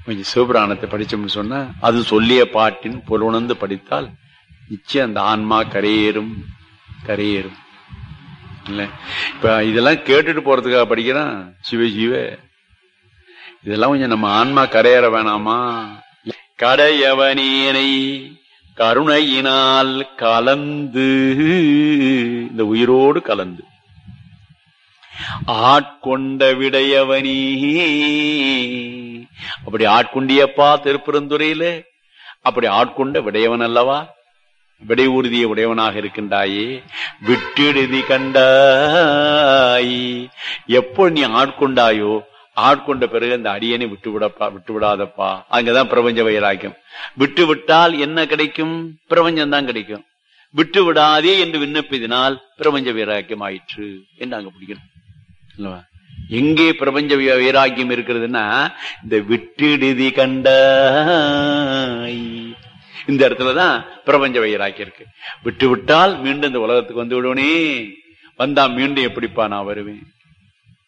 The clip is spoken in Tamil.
கொஞ்சம் சிவபுராணத்தை படிச்சோம்னு சொன்னா அது சொல்லிய பாட்டின் பொருளுணர்ந்து படித்தால் நிச்சயம் அந்த ஆன்மா கரையேறும் கரையேறும் இல்ல இப்ப இதெல்லாம் கேட்டுட்டு போறதுக்காக படிக்கிறான் சிவ சிவ இதெல்லாம் கொஞ்சம் நம்ம ஆன்மா கரையேற வேணாமா கடையவனேனை கருணையினால் கலந்து இந்த உயிரோடு கலந்து ஆட்கொண்ட விடையவனே அப்படி ஆட்கொண்டியப்பா திருப்பெருந்துறையில அப்படி ஆட்கொண்ட விடையவன் அல்லவா விடை உறுதிய உடையவனாக இருக்கின்றாயே விட்டிடுதி கண்டாய் எப்போ நீ ஆட்கொண்டாயோ ஆட்கொண்ட பிறகு அந்த அடியனை விட்டு விடப்பா விட்டு விடாதப்பா அங்கதான் பிரபஞ்ச வைராக்கியம் விட்டு விட்டால் என்ன கிடைக்கும் பிரபஞ்சம் தான் கிடைக்கும் விட்டு விடாதே என்று விண்ணப்பிதினால் பிரபஞ்ச வைராக்கியம் ஆயிற்று என்று அங்க பிடிக்கணும் அல்லவா? எங்கே பிரபஞ்ச வி- வைராக்கியம் இருக்கிறதுன்னா இந்த விட்டிடுதி கண்டாய் இந்த இடத்துலதான் பிரபஞ்ச வைராக்கியம் இருக்கு விட்டு விட்டால் மீண்டும் இந்த உலகத்துக்கு வந்து விடுவனே வந்தா மீண்டும் எப்படிப்பா நான் வருவேன்